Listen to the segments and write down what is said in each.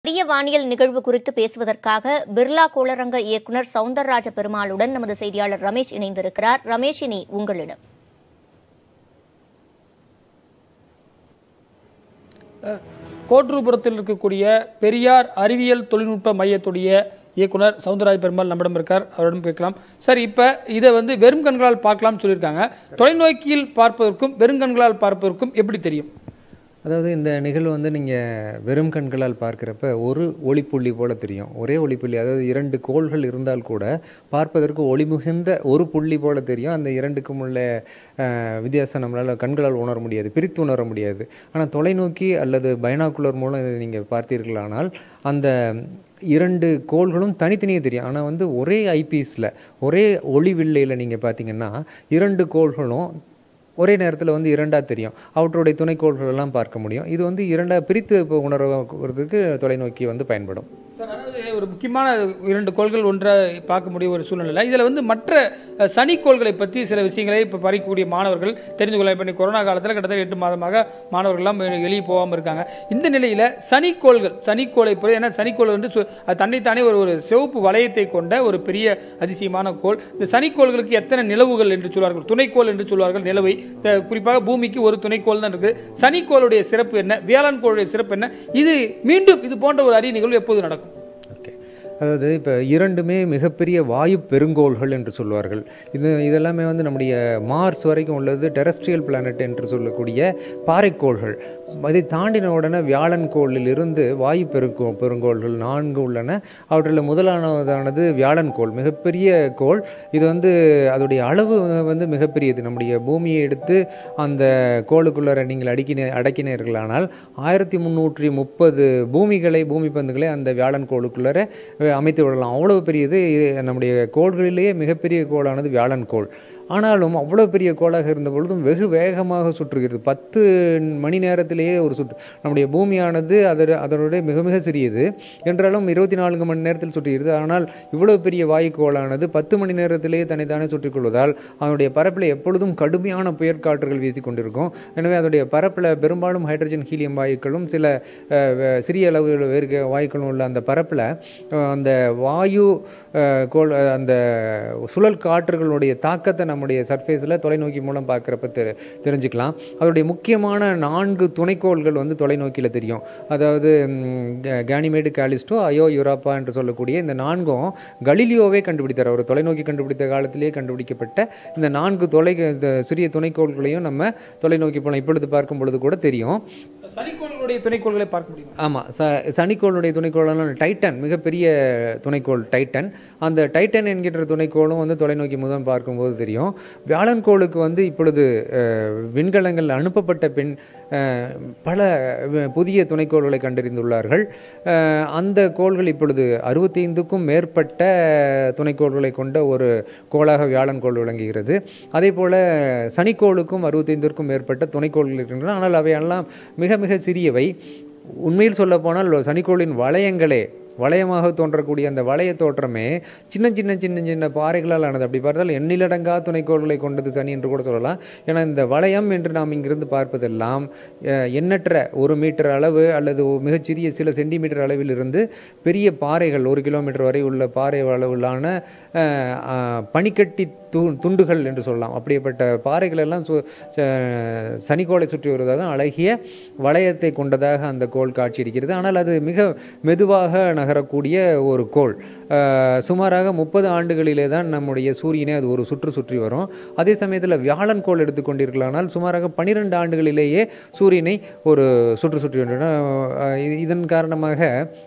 மத்திய வானியல் நிகழ்வு குறித்து பேசுவதற்காக பிர்லா கோளரங்க இயக்குநர் சவுந்தரராஜ பெருமாளுடன் நமது செய்தியாளர் ரமேஷ் இணைந்திருக்கிறார் ரமேஷ் இனி உங்களிடம் கோட்டூர்புரத்தில் இருக்கக்கூடிய பெரியார் அறிவியல் தொழில்நுட்ப மையத்துடைய இயக்குனர் சவுந்தரராஜ் பெருமாள் நம்மிடம் இருக்கார் அவரிடம் கேட்கலாம் சார் இப்போ இதை வந்து வெறும் கண்களால் பார்க்கலாம்னு சொல்லியிருக்காங்க தொலைநோக்கியில் பார்ப்பதற்கும் வெறும் கண்களால் பார்ப்பதற்கும் எப்படி தெரியும் அதாவது இந்த நிகழ்வு வந்து நீங்கள் வெறும் கண்களால் பார்க்குறப்ப ஒரு ஒளிப்புள்ளி போல தெரியும் ஒரே ஒளிப்புள்ளி அதாவது இரண்டு கோள்கள் இருந்தால் கூட பார்ப்பதற்கு ஒளி மிகுந்த ஒரு புள்ளி போல தெரியும் அந்த இரண்டுக்கும் உள்ள அஹ், வித்தியாசம் நம்மளால் கண்களால் உணர முடியாது பிரித்து உணர முடியாது ஆனால் தொலைநோக்கி அல்லது பைனாக்குலர் மூலம் இதை நீங்கள் பார்த்தீர்களானால் அந்த இரண்டு கோள்களும் தனித்தனியே தெரியும் ஆனால் வந்து ஒரே ஐபீஸில் ஒரே ஒளி வில்லையில் நீங்கள் பார்த்தீங்கன்னா இரண்டு கோள்களும் ஒரே நேரத்தில் வந்து இரண்டா தெரியும் அவற்றுடைய துணைக்கோள்கள் எல்லாம் பார்க்க முடியும் இது வந்து இரண்டா பிரித்து இப்போ உணர்வதற்கு தொலைநோக்கி வந்து பயன்படும் சார் அதாவது ஒரு முக்கியமான இரண்டு கோள்கள் ஒன்றை பார்க்க முடிய ஒரு சூழ்நிலை இதில் வந்து மற்ற அஹ், சனிக்கோள்களை பற்றி சில விஷயங்களை இப்போ படிக்கக்கூடிய மாணவர்கள் தெரிந்து கொள்ள இப்போ கொரோனா காலத்தில் கிட்டத்தட்ட எட்டு மாதமாக மாணவர்கள்லாம் வெளியே போகாமல் இருக்காங்க இந்த நிலையில் சனிக்கோள்கள் சனிக்கோளை பொறுத்த ஏன்னா சனிக்கோள் வந்து சு- அது தன்னைத்தானே ஒரு ஒரு சிவப்பு வளையத்தை கொண்ட ஒரு பெரிய அதிசயமான கோள் இந்த சனிக்கோள்களுக்கு எத்தனை நிலவுகள் என்று சொல்வார்கள் துணைக்கோள் என்று சொல்வார்கள் நிலவை அஹ், குறிப்பாக பூமிக்கு ஒரு துணைக்கோள் தான் இருக்குது சனிக்கோளுடைய சிறப்பு என்ன வியாழன் கோளுடைய சிறப்பு என்ன இது மீண்டும் இது போன்ற ஒரு அரிய நிகழ்வு எப்போது நடக்கும் ஓகே அதாவது இப்போ இரண்டுமே மிகப்பெரிய வாயு பெருங்கோள்கள் என்று சொல்வார்கள் இது இதெல்லாமே வந்து நம்முடைய மார்ஸ் வரைக்கும் உள்ளது டெரஸ்ட்ரியல் பிளானட் என்று சொல்லக்கூடிய பாறைக்கோள்கள் அதை தாண்டின உடனே வியாழன் கோளில் இருந்து வாயு பெருங்கோ பெருங்கோள்கள் நான்கு உள்ளன அவற்றில் முதலானதானது வியாழன் கோள் மிகப்பெரிய கோள் இது வந்து அதோடைய அளவு வந்து மிகப்பெரியது நம்முடைய பூமியை எடுத்து அந்த கோளுக்குள்ளர நீங்கள் அடக்கின அடக்கினீர்களானால் ஆயிரத்தி முந்நூற்றி முப்பது பூமிகளை பூமி பந்துகளை அந்த வியாழன் கோளுக்குள்ளர அஹ், அமைத்து விடலாம் அவ்வளவு பெரியது இது நம்முடைய கோள்களிலேயே மிகப்பெரிய கோளானது வியாழன் கோள் ஆனாலும் அவ்வளோ பெரிய கோளாக இருந்த பொழுதும் வெகு வேகமாக சுற்றுகிறது பத்து மணி நேரத்திலேயே ஒரு சுற்று நம்முடைய பூமியானது அதோட அதனுடைய மிக மிக சிறியது என்றாலும் இருபத்தி நான்கு மணி நேரத்தில் சுற்றுகிறது ஆனால் இவ்வளவு பெரிய வாயுக்கோளானது பத்து மணி நேரத்திலேயே தன்னைத்தானே சுற்றிக் கொள்வதால் அதனுடைய பரப்பில் எப்பொழுதும் கடுமையான புயற்காற்றுகள் வீசிக் கொண்டிருக்கும் எனவே அதனுடைய பரப்பில் பெரும்பாலும் ஹைட்ரஜன் ஹீலியம் வாயுக்களும் சில அஹ், வ- சிறிய அளவில் வேறு வாயுக்களும் உள்ள அந்த பரப்பில் அந்த வாயு அஹ், கோள் அஹ், அந்த சுழல் காற்றுகளுடைய தாக்கத்தை நம்முடைய சர்ஃபேஸில் தொலைநோக்கி மூலம் பார்க்குறப்ப தெ தெரிஞ்சுக்கலாம் அதோடைய முக்கியமான நான்கு துணைக்கோள்கள் வந்து தொலைநோக்கியில் தெரியும் அதாவது ம், கே- கேனிமேடு காலிஸ்டோ அயோ யுராப்பா என்று சொல்லக்கூடிய இந்த நான்கும் கலீலியோவே கண்டுபிடித்தார் அவர் தொலைநோக்கி கண்டுபிடித்த காலத்திலேயே கண்டுபிடிக்கப்பட்ட இந்த நான்கு தொலை இந்த சிறிய துணைக்கோள்களையும் நம்ம தொலைநோக்கி போலாம் இப்பொழுது பார்க்கும் பொழுது கூட தெரியும் சனிக்கோள்களுடைய துணைக்கோள்களை பார்க்க முடியுமா ஆமாம் ச சனிக்கோளுடைய துணைக்கோளான டைட்டன் மிகப்பெரிய துணைக்கோள் டைட்டன் அந்த டைட்டன் என்கின்ற துணைக்கோளும் வந்து தொலைநோக்கி முதல் பார்க்கும்போது தெரியும் வியாழன் கோளுக்கு வந்து இப்பொழுது அஹ், விண்கலங்கள் அனுப்பப்பட்ட பின் அஹ், பல வ- புதிய துணைக்கோள்களை கண்டறிந்துள்ளார்கள் அஹ், அந்த கோள்கள் இப்பொழுது அறுபத்தைந்துக்கும் மேற்பட்ட துணைக்கோள்களை கொண்ட ஒரு கோளாக வியாழன் கோள் விளங்குகிறது அதே போல சனிக்கோளுக்கும் அறுபத்தைந்திற்கும் மேற்பட்ட துணைக்கோள்கள் இருக்கின்றன ஆனால் அவையெல்லாம் மிக மிக சிறியவை உண்மையில் சொல்ல போனால் சனிக்கோளின் வளையங்களே வளையமாக தோன்றக்கூடிய அந்த வளைய தோற்றமே சின்ன சின்ன சின்ன சின்ன பாறைகளால் ஆனது அப்படி பார்த்தால் எண்ணிலடங்கா துணைக்கோள்களை கொண்டது சனி என்று கூட சொல்லலாம் ஏன்னா இந்த வளையம் என்று நாம் இங்கிருந்து பார்ப்பதெல்லாம் அஹ், எண்ணற்ற ஒரு மீட்டர் அளவு அல்லது ஒ- மிகச்சிறிய சில சென்டிமீட்டர் அளவில் இருந்து பெரிய பாறைகள் ஒரு கிலோமீட்டர் வரை உள்ள பாறை அளவிலான அஹ், அஹ், பனிக்கட்டி து துண்டுகள் என்று சொல்லலாம் அப்படிப்பட்ட பாறைகள் எல்லாம் சு- ச- சனிக்கோளை சுற்றி வருவதாக அழகிய வளையத்தை கொண்டதாக அந்த கோள் காட்சியளிக்கிறது ஆனால் அது மிக மெதுவாக நகரக்கூடிய ஒரு கோள் அஹ், சுமாராக முப்பது ஆண்டுகளிலே தான் நம்முடைய சூரியனை அது ஒரு சுற்று சுற்றி வரும் அதே சமயத்தில் வியாழன் கோள் எடுத்துக்கொண்டீர்களானால் சுமாராக பனிரெண்டு ஆண்டுகளிலேயே சூரியனை ஒரு சுற்று சுற்றி வருகின்றன. அஹ், இது- இதன் காரணமாக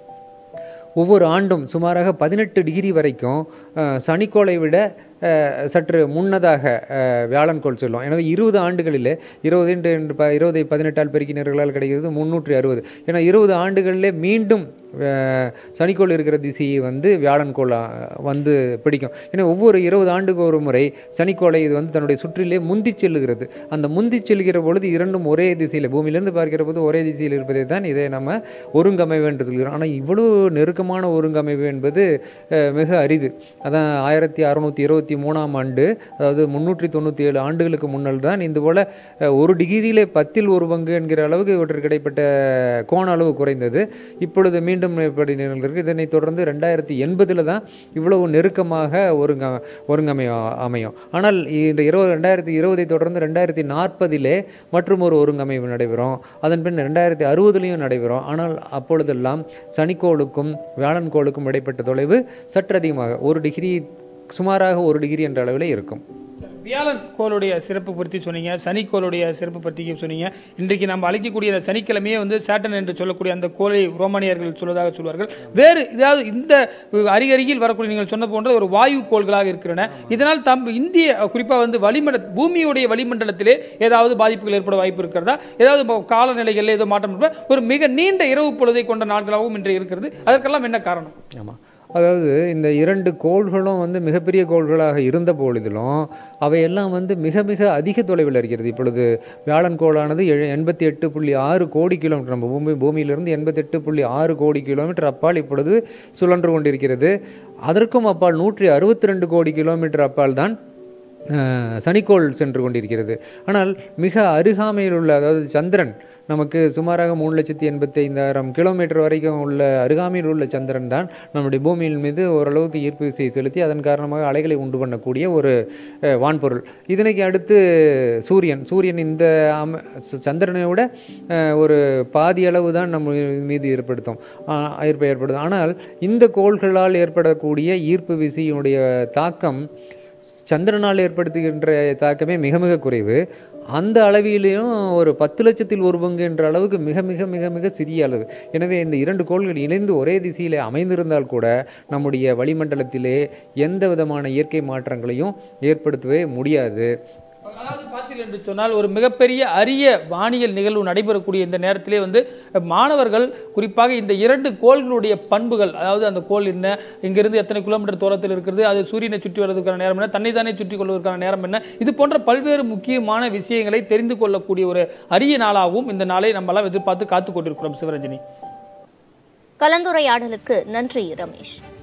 ஒவ்வொரு ஆண்டும் சுமாராக பதினெட்டு டிகிரி வரைக்கும் அஹ், சனிக்கோளை விட அஹ், சற்று முன்னதாக அஹ், வியாழன் கோள் சொல்லும் எனவே இருபது ஆண்டுகளிலே இருபது இன்று இன்று ப இருபதை பதினெட்டால் பெருக்கினர்களால் கிடைக்கிறது முந்நூற்றி அறுபது ஏன்னா இருபது ஆண்டுகளிலே மீண்டும் அஹ், சனிக்கோள் இருக்கிற திசையை வந்து வியாழன் கோள் அஹ், வந்து பிடிக்கும் ஏன்னா ஒவ்வொரு இருபது ஆண்டுக்கு ஒரு முறை சனிக்கோளை இது வந்து தன்னுடைய சுற்றிலே முந்தி செல்லுகிறது அந்த முந்தி செல்கிற பொழுது இரண்டும் ஒரே திசையில் பூமியிலிருந்து பார்க்கிற போது ஒரே திசையில் இருப்பதை தான் இதை நம்ம ஒருங்கமைவு என்று சொல்கிறோம் ஆனால் இவ்வளவு நெருக்கமான ஒருங்கமைவு என்பது அஹ், மிக அரிது அதான் ஆயிரத்தி அறுநூத்தி இருபத்தி மூணாம் ஆண்டு அதாவது முன்னூற்றி தொண்ணூற்றி ஏழு ஆண்டுகளுக்கு முன்னால் தான் இந்த போல அஹ், ஒரு டிகிரியிலே பத்தில் ஒரு பங்கு என்கிற அளவுக்கு இவற்றுக்கு இடைப்பட்ட கோண அளவு குறைந்தது இப்பொழுது மீண்டும் இரண்டும் எப்படி நிகழ்ந்திருக்கு இதனைத் தொடர்ந்து ரெண்டாயிரத்தி எண்பதில் தான் இவ்வளவு நெருக்கமாக ஒருங்க ஒருங்கமையும் அமையும் ஆனால் இந்த இருபது ரெண்டாயிரத்தி இருபதை தொடர்ந்து ரெண்டாயிரத்தி நாற்பதிலே மற்றும் ஒரு ஒருங்கமைவு நடைபெறும் அதன் பின் ரெண்டாயிரத்தி அறுபதுலேயும் நடைபெறும் ஆனால் அப்பொழுதெல்லாம் சனிக்கோளுக்கும் வியாழன் கோளுக்கும் இடைப்பட்ட தொலைவு சற்று அதிகமாக ஒரு டிகிரி சுமாராக ஒரு டிகிரி என்ற அளவில் இருக்கும் வியாழன் கோளுடைய சிறப்பு பற்றி சொன்னீங்க சனி கோளுடைய சிறப்பு பற்றியும் சொன்னீங்க இன்றைக்கு நம்ம அழைக்கக்கூடிய அந்த சனிக்கிழமையே வந்து சேட்டன் என்று சொல்லக்கூடிய அந்த கோளை ரோமானியர்கள் சொல்வதாக சொல்வார்கள் வேறு இதாவது இந்த அருகருகில் வரக்கூடிய நீங்கள் சொன்ன போன்ற ஒரு வாயு கோள்களாக இருக்கின்றன இதனால் தம் இந்திய குறிப்பாக வந்து வளிமண்டல பூமியுடைய வளிமண்டலத்திலே ஏதாவது பாதிப்புகள் ஏற்பட வாய்ப்பு இருக்கிறதா ஏதாவது இப்போ காலநிலைகளில் ஏதோ மாற்றம் இருப்ப ஒரு மிக நீண்ட இரவு பொழுதை கொண்ட நாட்களாகவும் இன்று இருக்கிறது அதற்கெல்லாம் என்ன காரணம் ஆமாம் அதாவது இந்த இரண்டு கோள்களும் வந்து மிகப்பெரிய கோள்களாக இருந்த பொழுதிலும் அவையெல்லாம் வந்து மிக மிக அதிக தொலைவில் இருக்கிறது இப்பொழுது வியாழன் கோளானது எழு எண்பத்தி எட்டு புள்ளி ஆறு கோடி கிலோமீட்டர் நம்ம பூமி பூமியிலிருந்து எண்பத்தெட்டு புள்ளி ஆறு கோடி கிலோமீட்டர் அப்பால் இப்பொழுது சுழன்று கொண்டிருக்கிறது அதற்கும் அப்பால் நூற்றி அறுபத்தி ரெண்டு கோடி கிலோமீட்டர் அப்பால் தான் அஹ், சனிக்கோள் சென்று கொண்டிருக்கிறது ஆனால் மிக அருகாமையில் உள்ள அதாவது சந்திரன் நமக்கு சுமாராக மூணு லட்சத்தி எண்பத்தி ஐந்தாயிரம் கிலோமீட்டர் வரைக்கும் உள்ள அருகாமையில் உள்ள சந்திரன் தான் நம்முடைய பூமியின் மீது ஓரளவுக்கு ஈர்ப்பு விசையை செலுத்தி அதன் காரணமாக அலைகளை உண்டு பண்ணக்கூடிய ஒரு அஹ், வான்பொருள் இதனைக்கு அடுத்து சூரியன் சூரியன் இந்த அம ச- சந்திரனை விட அஹ், ஒரு பாதி அளவு தான் நம்ம மீது ஏற்படுத்தும் ஆஹ், ஈர்ப்பை ஏற்படுத்தும் ஆனால் இந்த கோள்களால் ஏற்படக்கூடிய ஈர்ப்பு விசையினுடைய தாக்கம் சந்திரனால் ஏற்படுத்துகின்ற தாக்கமே மிக மிக குறைவு அந்த அளவிலையும் ஒரு பத்து லட்சத்தில் ஒரு பங்கு என்ற அளவுக்கு மிக மிக மிக மிக சிறிய அளவு எனவே இந்த இரண்டு கோள்கள் இணைந்து ஒரே திசையிலே அமைந்திருந்தால் கூட நம்முடைய வளிமண்டலத்திலே எந்த விதமான இயற்கை மாற்றங்களையும் ஏற்படுத்தவே முடியாது அதாவது பார்த்தீர்கள் என்று சொன்னால் ஒரு மிகப்பெரிய அரிய வானியல் நிகழ்வு நடைபெறக்கூடிய இந்த நேரத்திலே வந்து மாணவர்கள் குறிப்பாக இந்த இரண்டு கோள்களுடைய பண்புகள் அதாவது அந்த கோள் என்ன இங்கிருந்து எத்தனை கிலோமீட்டர் தூரத்தில் இருக்கிறது அது சூரியனை சுற்றி வருவதற்கான நேரம் என்ன தன்னை தானே சுற்றி கொள்வதற்கான நேரம் என்ன இது போன்ற பல்வேறு முக்கியமான விஷயங்களை தெரிந்து கொள்ளக்கூடிய ஒரு அரிய நாளாகவும் இந்த நாளை நம்மளாம் எதிர்பார்த்து காத்துக் கொண்டிருக்கிறோம் சிவரஞ்சனி கலந்துரையாடலுக்கு நன்றி ரமேஷ்